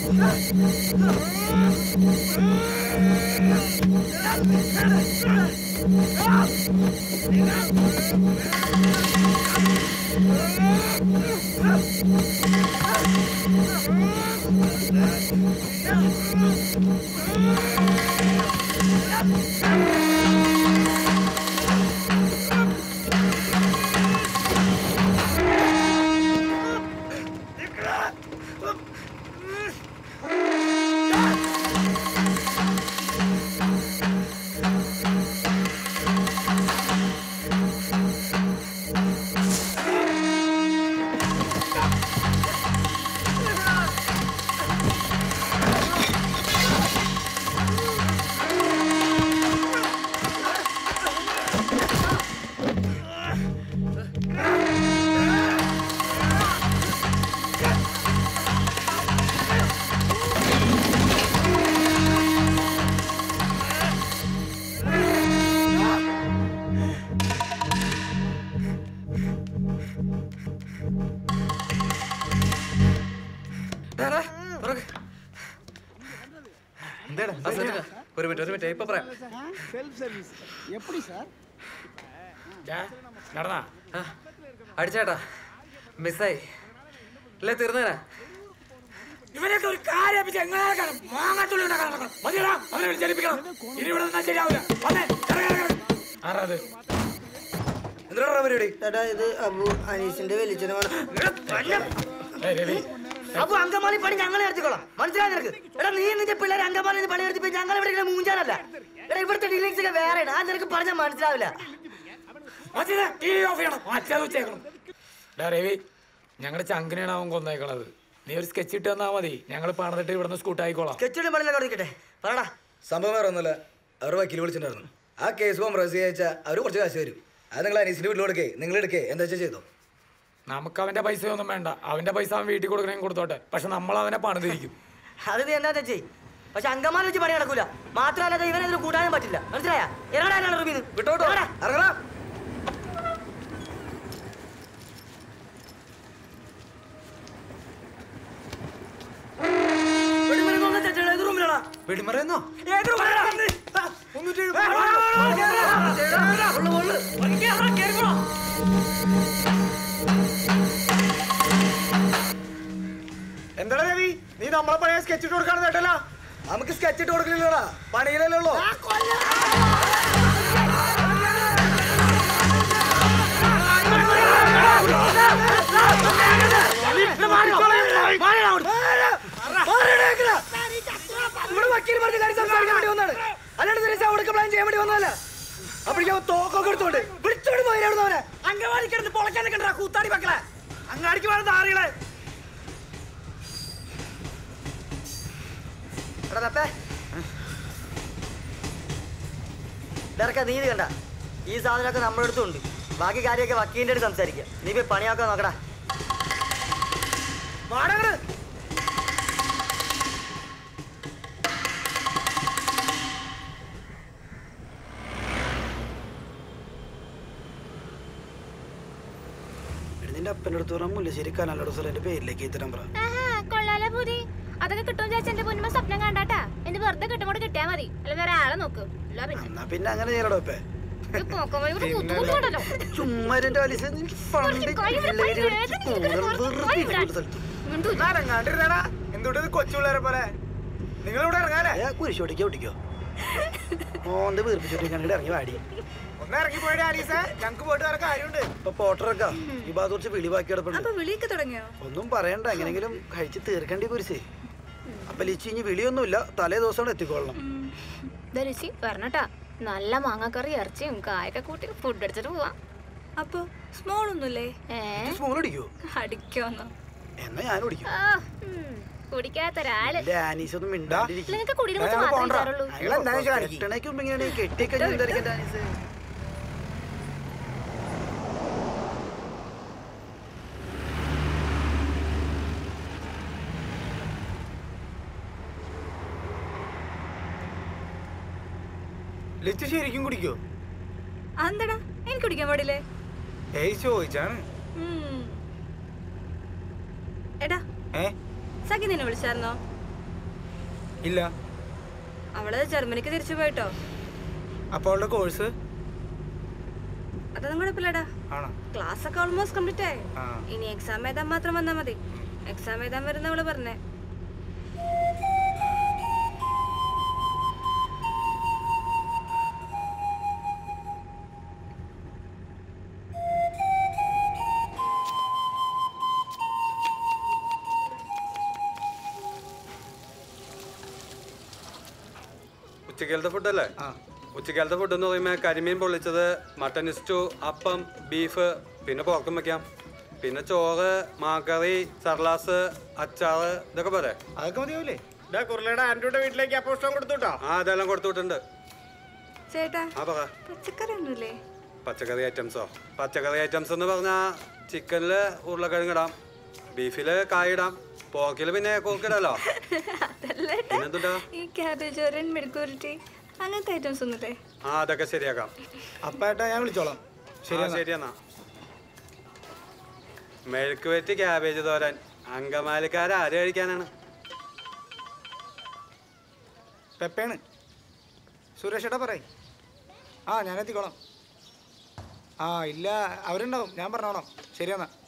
ഒരു മിനിറ്റ് ഒരു മിനിറ്റ് ഇപ്പൊ പറയാം செல்ஃப் சர்வீஸ் எப்படி சார் നടന്നാ അടിച്ചേട്ടാ മിസ്സായി ഇല്ലേ തീർന്നേരാ ഇവനൊക്കെ ഒരു കാര്യം വെച്ച് എങ്ങനെ നടക്കണം മാങ്ങാത്തുള്ളി ഉണ്ടാക്കാൻ നടക്കണം മതിയടാ അവനെ വിളിച്ച് ജനിപ്പിക്കണം ഇനി ഇവിടെ നിന്നാ ശരിയാവില്ല വന്നേ ഇറങ്ങ്, ഇറങ്ങ്, ഇറങ്ങ്. ആരാത് എന്തിനാ പരിപാടി ചേട്ടാ ഇത് അബു അനീസിന്റെ വലിച്ചനാണ് ഏയ് രവി അപ്പൊ അങ്കമാലി പണി ഞങ്ങൾ നടത്തിക്കോളാം മനസ്സിലായി നിനക്ക് എടാ നീ നിന്റെ പിള്ളേരെ അങ്കമാലി പണി എടുത്തിപ്പോ ഞങ്ങൾ ഇവിടെ ഇങ്ങനെ മൂഞ്ചാനല്ല എടാ ഇവിടുത്തെ ഡീലിങ്സ് ഒക്കെ വേറെയാണ് ആ നിനക്ക് പറഞ്ഞാൽ മനസ്സിലാവില്ല മറ്റേ ടി വി ഓഫ് ചെയ്യണം മറ്റേത് വെച്ചേക്കണം ഡാ രവി ഞങ്ങളുടെ ചങ്കിനെയാണ് അവൻ കൊന്നേക്കണത് നീ ഒരു സ്കെച്ച് ഇട്ട് തന്നാ മതി ഞങ്ങൾ പണിതിട്ട് ഇവിടുന്ന് സ്കൂട്ടായിക്കോളാം കെച്ചിടും പണിയിലൊക്കെ നിൽക്കട്ടെ പറടാ സംഭവം വേറെ ഒന്നുമില്ല അവർ വക്കീൽ വിളിച്ചിട്ടുണ്ടായിരുന്നു ആ കേസ് കോംപ്രസ് ചെയ്യാച്ചാൽ അവർ കുറച്ച് കാശ് തരും അത് നിങ്ങൾ അനീസിന്റെ വീട്ടിൽ കൊടുക്കേ നിങ്ങൾ എടുക്കേ എന്താ വെച്ചാൽ ചെയ്തോ നമുക്ക് അവന്റെ പൈസ ഒന്നും വേണ്ട അവന്റെ പൈസ അവൻ വീട്ടിൽ കൊടുക്കണമെങ്കിൽ കൊടുത്തോട്ടെ പക്ഷെ നമ്മൾ അവനെ പണിതിരിക്കും അത് നീ എന്താ ചെയ് പക്ഷെ അങ്കമാലി വെച്ച് പണി നടക്കൂല മാത്രമല്ല ഇവനെ ഇതിൽ കൂട്ടാനും പറ്റില്ല മനസ്സിലായ ഇറങ്ങാനാണ് റൂമിന്ന് വിട്ടോട്ടോ ഇറങ്ങടാ വെടിമറയെന്നോ എന്താ രവി നീ നമ്മളെ പഴയ സ്കെച്ച് ഇട്ട് കൊടുക്കാന്ന് കേട്ടല്ലോ നമുക്ക് സ്കെച്ച് ഇട്ട് കൊടുക്കില്ലല്ലോടാ പണിയിലല്ലേ ഉള്ളൂ ഇവിടെ വക്കീൽ പറഞ്ഞ കാര്യം സംസാരിക്കാൻ വേണ്ടി വന്നാണ് അല്ലാണ്ട് തിരിച്ച് അവിടേക്ക് പ്ലാൻ ചെയ്യാൻ വേണ്ടി വന്നതല്ല അപ്പോഴേക്കും അവൻ തോക്കൊക്കെ എടുത്തോണ്ട് വിളിച്ചോണ്ട് പോയി അവിടെ അവനെ അങ്കവാടി കിടന്ന് പൊളക്കാൻ നിൽക്കണ്ട കൂത്താടി മക്കളെ അങ്ങാടിക്ക് വേണം ആറികളെ എടാ തപ്പേ ഇടക്ക നീ ഇത് കണ്ട ഈ സാധനമൊക്കെ നമ്മുടെ അടുത്തുണ്ട് ബാക്കി കാര്യമൊക്കെ വക്കീലിന്റെ അടുത്ത് സംസാരിക്കാം നീ പോയി പണിയാക്കാൻ നോക്കടാ വാടകട് നിന്റെ അപ്പൻ്റെ അടുത്ത് പറഞ്ഞ മുല്ലശ്ശേരി കനാലോട് സ്ഥലം പേരിലേക്ക് എത്തരാൻ പറ ആഹാ, കൊള്ളാലോ പൂതി അതൊക്കെ കിട്ടും ചേച്ചി എന്റെ പൊന്നുമ്പോ സ്വപ്നം കണ്ടാട്ടാ എന്റെ വെറുതെ കിട്ടും കൂടെ കിട്ടിയാ മതി അല്ല വേറെ ആളെ നോക്ക് അല്ല പിന്നെ എന്നാ പിന്നെ അങ്ങനെ ചെയ്യലോ ഇപ്പേ ഈ പോക്കൻ വഴി കൂടെ കുത്തുകുത്തുണ്ടല്ലോ. ചുമ്മാ എന്റെ വലിച്ച നീ പണ്ട് കൈ വിട്, കൈ പിള്ളേര് വിട്, കളിച്ച് വേദന എടുക്കരുത്, കൂടുതൽ കൈ വെറുതെ വിടാൻ. ഇരിക്കുന്ന സ്ഥലത്ത്. മിണ്ടൂല. അടങ്ങാണ്ടിരുന്നാടാ എന്തുകൊണ്ട് കൊച്ചു പിള്ളേരെ പോലെ നിങ്ങൾ ഇവിടെ ഇറങ്ങാലേ ഏ, കുരിശോടിക്കോ ഓടിക്കോ ഓന്റെ വീർപ്പിച്ചോട്ടിക്കാണ്ട് ഇറങ്ങി വാടി ഒന്ന് ഇറങ്ങി പോയിട്ട് ആലീസേ ഞങ്ങക്ക് പോയിട്ട് വേറെ കാര്യമുണ്ട് ഇപ്പൊ പോട്ടറൊക്കെ ഈ ഭാഗത്ത് കുറച്ച് വിളി ബാക്കി കിടപ്പുണ്ട് അപ്പൊ വിളിയൊക്കെ തുടങ്ങിയോ ഒന്നും പറയണ്ട എങ്ങനെങ്കിലും കഴിച്ച് തീർക്കേണ്ടി കുരിശേ അപ്പൊ ലിച്ചി ഇനി വിളിയൊന്നുമില്ല തലേ ദിവസം എത്തിക്കൊള്ളണം ധനുഷി പറഞ്ഞട്ടാ നല്ല മാങ്ങാക്കറി ഇറച്ചിയും കായൊക്കെ കൂട്ടി ഫുഡ് അടിച്ചിട്ട് പോവാം അപ്പൊ സ്മോൾ ഒന്നുമില്ലേ ഏ സ്മോൾ അടിക്കോ അടിക്കോന്നോ എന്നാ ഞാൻ ഓടിക്കും ആ, ഉം, കുടിക്കാത്ത ഒരാള് എന്റെ ആനീസ് ഒന്നും മിണ്ടാണ്ടിരിക്കും നിങ്ങൾക്ക് കുടിയെ കുറിച്ച് മാത്രമേ വിചാരുള്ളൂ കെട്ടണേക്ക് മുമ്പ് ഇങ്ങനെ കെട്ടിയൊക്കെ എന്തായിരിക്കും ആനീസ് ലിച്ച് ശരിക്കും കുടിക്കോ അതെന്താടാ എനിക്ക് കുടിക്കാൻ പാടില്ലേ ഏയ് ചോദിച്ചാണ് ഉം. എടാ ഏ സഖി നിന്നെ വിളിച്ചായിരുന്നോ ഇല്ല അവള് ജർമ്മനിക്ക് തിരിച്ചു പോയിട്ടോ അപ്പോൾ അവളുടെ കോഴ്സ് അതൊന്നും കുഴപ്പമില്ലടാ ആണോ ക്ലാസ് ഒക്കെ ഓൾമോസ്റ്റ് കംപ്ലീറ്റ് ആയി ആ. ഇനി എക്സാം എഴുതാൻ മാത്രം വന്നാ മതി എക്സാം എഴുതാൻ വരുന്ന അവള് പറഞ്ഞേ ഉച്ചക്കാലത്തെ ഫുഡല്ലേ ഉച്ചക്കാലത്തെ ഫുഡ് എന്ന് പറയുമ്പോൾ കരിമീൻ പൊള്ളിച്ചത് മട്ടൻ സ്റ്റൂ അപ്പം ബീഫ് പിന്നെ പോർക്കും വെക്കാം പിന്നെ ചോറ് മാക്കറി സർലാസ് അച്ചാറ് ഇതൊക്കെ പോരെ അതൊക്കെ മതിയാവൂലേ കുരുളയുടെ ആൻഡ്രോയുടെ വീട്ടിലേക്ക് അപ്പോഷ്ടം കൊടുത്തുട്ടോ ആ അതെല്ലാം കൊടുത്തു വിട്ടിട്ടുണ്ട് ചേട്ടാ ആ പറ പച്ചക്കറി ഒന്നുമില്ലേ പച്ചക്കറി ഐറ്റംസോ പച്ചക്കറി ഐറ്റംസ് എന്ന് പറഞ്ഞാൽ ചിക്കനിൽ ഉരുളക്കിഴങ്ങ് ഇടാം ബീഫിൽ കായ ഇടാം പോർക്കിൽ പിന്നെ കൂർക്കിടാലോ അതല്ല ഏട്ടാ. പിന്നെന്തുട്ടാ ഈ ക്യാബേജ് ഓരൻ മെഴുക്കുരുട്ടി അങ്ങനത്തെ ഐറ്റംസ് ഒന്നുമില്ലേ ആ അതൊക്കെ ശരിയാക്കാം അപ്പ ഏട്ടാ ഞാൻ വിളിച്ചോളാം ശരി ശരിയെന്നാ മെഴുക്ക് വെറ്റി ക്യാബേജ് തോരൻ അങ്കമാലിക്കാർ ആര് കഴിക്കാനാണ് പെപ്പയാണ് സുരേഷ് ഏട്ടാ പറയ് ആ ഞാൻ എത്തിക്കോളാം ആ ഇല്ല അവരുണ്ടാവും ഞാൻ പറഞ്ഞോളാം ശരിയെന്നാ